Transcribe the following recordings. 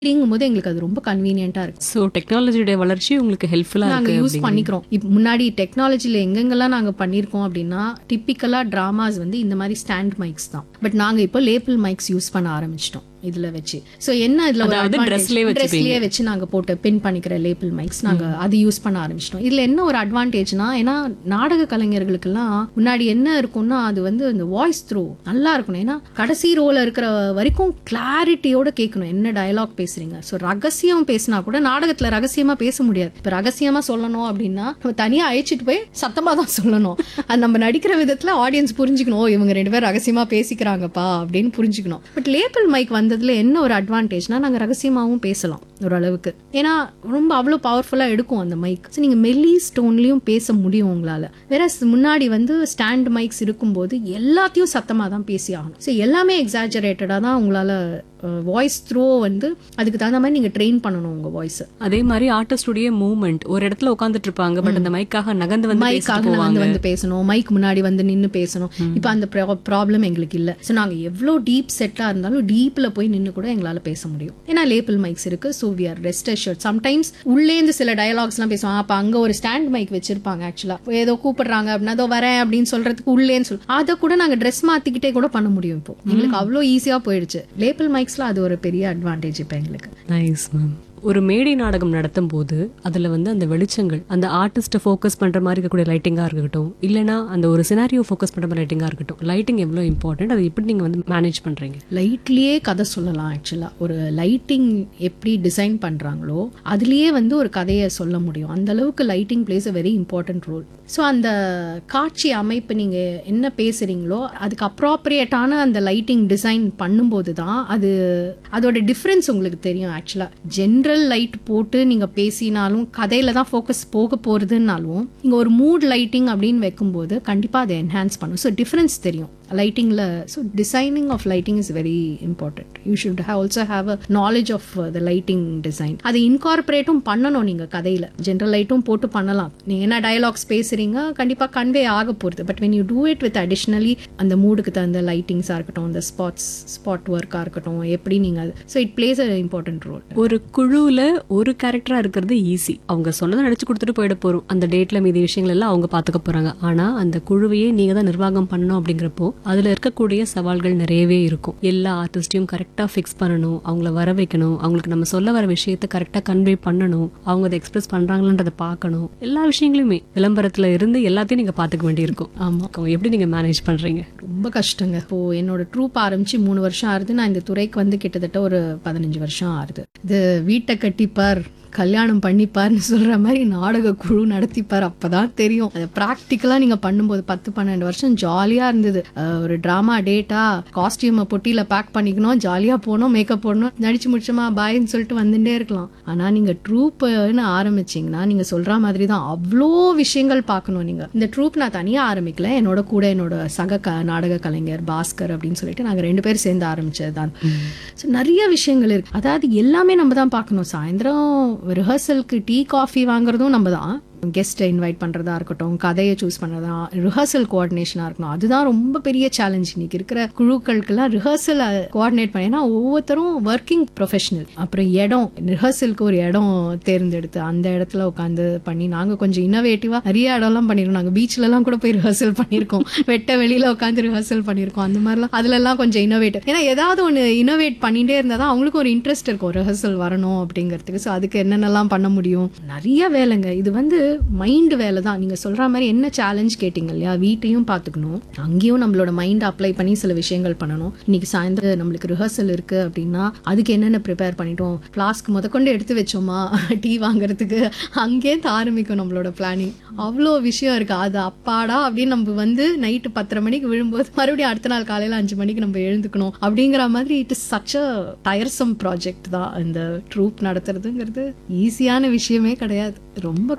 அப்படிங்கும்போது எங்களுக்கு அது ரொம்ப கன்வீனியன்ட்டா இருக்கு ஸோ டெக்னாலஜியோட வளர்ச்சி உங்களுக்கு ஹெல்ப்ஃபுல்லா நாங்க இருக்கு யூஸ் பண்ணிக்கிறோம் இப்ப முன்னாடி டெக்னாலஜில எங்கெங்கெல்லாம் நாங்க பண்ணிருக்கோம் அப்படின்னா டிப்பிக்கலா டிராமாஸ் வந்து இந்த மாதிரி ஸ்டாண்ட் மைக்ஸ் தான் பட் நாங்க இப்போ லேபிள் மைக்ஸ் யூஸ் பண்ண ஆரம்பிச்சிட்டோம் இதுல வச்சு சோ என்ன இதுல ஒரு அதாவது dressலயே வச்சுப்பீங்க. ட்ரெஸ்லயே வச்சு நாங்க போட்டு பின் பண்ணிக்கிற லேபிள் மைக்ஸ் நாங்க அது யூஸ் பண்ண ஆரம்பிச்சிட்டோம் இதுல என்ன ஒரு அட்வான்டேஜ்னா ஏன்னா நாடக கலைஞர்களுக்கெல்லாம் முன்னாடி என்ன இருக்கும்னா அது வந்து இந்த வாய்ஸ் த்ரோ நல்லா இருக்கணும் ஏன்னா கடைசி ரோல இருக்கிற வரைக்கும் கிளாரிட்டியோட கேட்கணும் என்ன டயலாக் பேசுறீங்க ஸோ ரகசியம் பேசினா கூட நாடகத்துல ரகசியமா பேச முடியாது இப்ப ரகசியமா சொல்லணும் அப்படின்னா நம்ம தனியா அழைச்சிட்டு போய் சத்தமா தான் சொல்லணும் அது நம்ம நடிக்கிற விதத்துல ஆடியன்ஸ் புரிஞ்சுக்கணும் ஓ இவங்க ரெண்டு பேரும் ரகசியமா பேசிக்கிறாங்கப்பா அப்படின்னு புரிஞ்சுக்கணும் பட் லேபிள் மைக் வந்ததுல என்ன ஒரு அட்வான்டேஜ்னா நாங்க ரகசியமாவும் பேசலாம் ஓரளவுக்கு ஏன்னா ரொம்ப அவ்வளோ பவர்ஃபுல்லா எடுக்கும் அந்த மைக் ஸோ நீங்க மெல்லி ஸ்டோன்லயும் பேச முடியும் உங்களால வேற முன்னாடி வந்து ஸ்டாண்ட் மைக்ஸ் இருக்கும்போது எல்லாத்தையும் சத்தமா தான் பேசி ஆகணும் ஸோ எல்லாமே எக்ஸாஜரேட்டடா தான் உங்களால வாய்ஸ் த்ரோ வந்து அதுக்கு தகுந்த மாதிரி நீங்க ட்ரெயின் பண்ணணும் உங்க வாய்ஸ் அதே மாதிரி ஆர்டிஸ்டுடைய மூவ்மெண்ட் ஒரு இடத்துல உட்காந்துட்டு இருப்பாங்க பட் அந்த மைக்காக நகர்ந்து வந்து பேசிட்டு மைக்காக போவாங்க வந்து வந்து பேசணும் மைக் முன்னாடி வந்து நின்னு பேசணும் இப்போ அந்த ப்ராப்ளம் எங்களுக்கு இல்ல ஸோ நாங்க எவ்வளோ டீப் செட்டா இருந்தாலும் டீப்ல போய் நின்னு கூட எங்களால பேச முடியும் ஏன்னா லேபிள் மைக்ஸ் இருக்கு so we are rest assured sometimes உள்ளேந்து சில டயலாக்ஸ் எல்லாம் பேசுவோம் அப்ப அங்க ஒரு ஸ்டாண்ட் மைக் வச்சிருப்பாங்க ஆக்சுவலா ஏதோ கூப்பிடுறாங்க அப்படின்னா அதோ வரேன் அப்படின்னு சொல்றதுக்கு உள்ளேன்னு சொல்லு அதை கூட நாங்க ட்ரெஸ் மாத்திக்கிட்டே கூட பண்ண முடியும் இப்போ எங்களுக்கு அவ்வளோ ஈஸியா போயிடுச்சு லேபிள் மைக்ஸ்ல அது ஒரு பெரிய அட்வான்டேஜ் இப்போ எங்களுக்கு நைஸ் மேம் ஒரு மேடை நாடகம் நடத்தும் போது அதுல வந்து அந்த வெளிச்சங்கள் அந்த ஆர்டிஸ்ட்டை ஃபோக்கஸ் பண்ற மாதிரி இருக்கக்கூடிய லைட்டிங்கா இருக்கட்டும் இல்லைனா அந்த ஒரு சினாரியோ ஃபோக்கஸ் பண்ற மாதிரி லைட்டிங்கா இருக்கட்டும் லைட்டிங் எவ்வளவு இம்பார்ட்டன்ட் அதை எப்படி நீங்க வந்து மேனேஜ் பண்றீங்க லைட்லயே கதை சொல்லலாம் ஆக்சுவலா ஒரு லைட்டிங் எப்படி டிசைன் பண்றாங்களோ அதுலயே வந்து ஒரு கதையை சொல்ல முடியும் அந்த அளவுக்கு lighting plays a very important role so அந்த காட்சி அமைப்பு நீங்க என்ன பேசுறீங்களோ அதுக்கு அப்ராப்ரியேட்டான அந்த லைட்டிங் டிசைன் பண்ணும்போது தான் அது அதோட டிஃப்ரென்ஸ் உங்களுக்கு தெரியும் ஆக்சுவலா ஜென்ரல் லைட் போட்டு நீங்க பேசினாலும் கதையில தான் ஃபோக்கஸ் போக போறதுன்னாலும் நீங்க ஒரு மூட் லைட்டிங் அப்படின்னு வைக்கும்போது கண்டிப்பா அதை என்ஹான்ஸ் பண்ணும் ஸோ டிஃப்ரென்ஸ் தெரியும் லைட்டிங்ல so designing of lighting is very important you should also have a knowledge of the lighting design அதை இன்கார்பரேட்டும் பண்ணணும் நீங்க கதையில ஜென்ரல் லைட்டும் போட்டு பண்ணலாம் நீங்க என்ன டயலாக்ஸ் பேசுறீங்க கண்டிப்பா கன்வே ஆக போகுது but when you do it with additionally அந்த மூடுக்கு தகுந்த லைட்டிங்ஸா இருக்கட்டும் அந்த ஸ்பாட்ஸ் ஸ்பாட் ஒர்க்கா இருக்கட்டும் எப்படி நீங்க so it plays a important role ஒரு குழுவுல ஒரு கேரக்டரா இருக்கிறது ஈஸி அவங்க சொன்னதை நடிச்சு கொடுத்துட்டு போயிட போறோம் அந்த டேட்ல மீதி விஷயங்கள் எல்லாம் அவங்க பாத்துக்க போறாங்க ஆனா அந்த குழுவையே நீங்க தான் நிர்வாகம் பண்ணணும் அப்படிங்கிறப்போ அதுல இருக்கக்கூடிய சவால்கள் நிறையவே இருக்கும் எல்லா ஆர்டிஸ்டையும் கரெக்டா ஃபிக்ஸ் பண்ணணும் அவங்கள வர வைக்கணும் அவங்களுக்கு நம்ம சொல்ல வர விஷயத்த கரெக்டா கன்வே பண்ணணும் அவங்க அதை எக்ஸ்பிரஸ் பண்றாங்களான்றதை பார்க்கணும் எல்லா விஷயங்களுமே விளம்பரத்துல இருந்து எல்லாத்தையும் நீங்க பாத்துக்க வேண்டியிருக்கும் ஆமா எப்படி நீங்க மேனேஜ் பண்றீங்க ரொம்ப கஷ்டங்க இப்போ என்னோட ட்ரூப் ஆரம்பிச்சு மூணு வருஷம் ஆறுது நான் இந்த துறைக்கு வந்து கிட்டத்தட்ட ஒரு பதினஞ்சு வருஷம் ஆறுது இது வீட்டை கட்டிப்பார் கல்யாணம் பண்ணிப்பார்னு சொல்ற மாதிரி நாடக குழு நடத்திப்பார் அப்பதான் தெரியும் அதை ப்ராக்டிக்கலா நீங்க பண்ணும்போது பத்து பன்னெண்டு வருஷம் ஜாலியா இருந்தது அஹ் ஒரு டிராமா டேட்டா காஸ்டியூமை பொட்டியில பேக் பண்ணிக்கணும் ஜாலியா போனோம் மேக்கப் போடணும் நடிச்சு முடிச்சோமா பாய்ன்னு சொல்லிட்டு வந்துட்டே இருக்கலாம் ஆனா நீங்க ட்ரூப்னு ஆரம்பிச்சீங்கன்னா நீங்க சொல்ற மாதிரி தான் அவ்வளோ விஷயங்கள் பார்க்கணும் நீங்க இந்த ட்ரூப் நான் தனியா ஆரம்பிக்கல என்னோட கூட என்னோட சக க நாடக கலைஞர் பாஸ்கர் அப்படின்னு சொல்லிட்டு நாங்க ரெண்டு பேரும் சேர்ந்து ஆரம்பிச்சது தான் ஸோ நிறைய விஷயங்கள் இருக்கு அதாவது எல்லாமே நம்ம தான் பார்க்கணும் சாயந்தரம் ரிஹர்சலுக்கு டீ காஃபி வாங்குறதும் நம்ம தான் கெஸ்ட்டை இன்வைட் பண்ணுறதா இருக்கட்டும் கதையை சூஸ் பண்ணுறதா ரிஹர்சல் கோஆர்டினேஷனாக இருக்கணும் அதுதான் ரொம்ப பெரிய சேலஞ்ச் இன்னைக்கு இருக்கிற குழுக்களுக்கெல்லாம் ரிஹர்சல் கோஆர்டினேட் பண்ணி ஏன்னா ஒவ்வொருத்தரும் ஒர்க்கிங் ப்ரொஃபஷனல் அப்புறம் இடம் ரிஹர்சலுக்கு ஒரு இடம் தேர்ந்தெடுத்து அந்த இடத்துல உட்காந்து பண்ணி நாங்கள் கொஞ்சம் இன்னோவேட்டிவாக நிறைய இடம்லாம் பண்ணியிருக்கோம் நாங்கள் பீச்லலாம் கூட போய் ரிஹர்சல் பண்ணியிருக்கோம் வெட்ட வெளியில் உட்காந்து ரிஹர்சல் பண்ணியிருக்கோம் அந்த மாதிரிலாம் அதுலலாம் கொஞ்சம் இன்னோவேட்டிவ் ஏன்னா ஏதாவது ஒன்று இன்னோவேட் பண்ணிட்டே இருந்தால் தான் அவங்களுக்கும் ஒரு இன்ட்ரெஸ்ட் இருக்கும் ரிஹர்சல் வரணும் அப்படிங்கிறதுக்கு ஸோ அதுக்கு என்னென்னலாம் பண்ண முடியும் நிறைய வேலைங்க இது வந்து மைண்ட் வேலை தான் நீங்க சொல்ற மாதிரி என்ன சேலஞ்ச் கேட்டீங்க இல்லையா வீட்டையும் பார்த்துக்கணும் அங்கேயும் நம்மளோட மைண்ட் அப்ளை பண்ணி சில விஷயங்கள் பண்ணணும் இன்னைக்கு சாயந்தரம் நம்மளுக்கு ரிஹர்சல் இருக்கு அப்படின்னா அதுக்கு என்னென்ன ப்ரிப்பேர் பண்ணிட்டோம் ஃப்ளாஸ்க் முதற்கொண்டு எடுத்து வச்சோமா டீ வாங்குறதுக்கு அங்கேருந்து ஆரம்பிக்கும் நம்மளோட பிளானிங் அவ்வளோ விஷயம் இருக்கு அது அப்பாடா அப்படின்னு நம்ம வந்து நைட்டு பத்தரை மணிக்கு விழும்போது மறுபடியும் அடுத்த நாள் காலையில அஞ்சு மணிக்கு நம்ம எழுந்துக்கணும் அப்படிங்கிற மாதிரி it is such a tiresome project தான் இந்த ட்ரூப் நடத்துறதுங்கிறது ஈஸியான விஷயமே கிடையாது ரொம்ப கஷ்டம்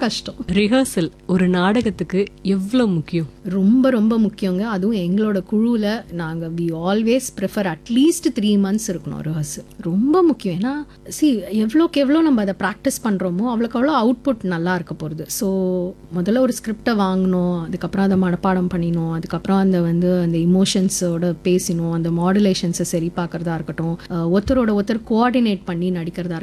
ரிஹர்சல் ஒரு நாடகத்துக்கு எவ்வளவு முக்கியம் ரொம்ப ரொம்ப முக்கியங்க அதுவும் எங்களோட குழுவில் நாங்கள் we always prefer at least three months இருக்கணும் ரிஹர்சல் ரொம்ப முக்கியம் ஏன்னா சி எவ்வளோக்கு எவ்வளோ நம்ம அதை ப்ராக்டிஸ் பண்ணுறோமோ அவ்வளோக்கு அவ்வளோ அவுட்புட் நல்லா இருக்க போகிறது ஸோ முதல்ல ஒரு ஸ்கிரிப்டை வாங்கணும் அதுக்கப்புறம் அதை மனப்பாடம் பண்ணினோம் அதுக்கப்புறம் அந்த வந்து அந்த இமோஷன்ஸோட பேசினோம் அந்த மாடுலேஷன்ஸை சரி பார்க்கறதா இருக்கட்டும் அஹ் ஒருத்தரோட ஒருத்தர் கோஆர்டினேட் பண்ணி நடிக்கிறதா இருக்கட்டும்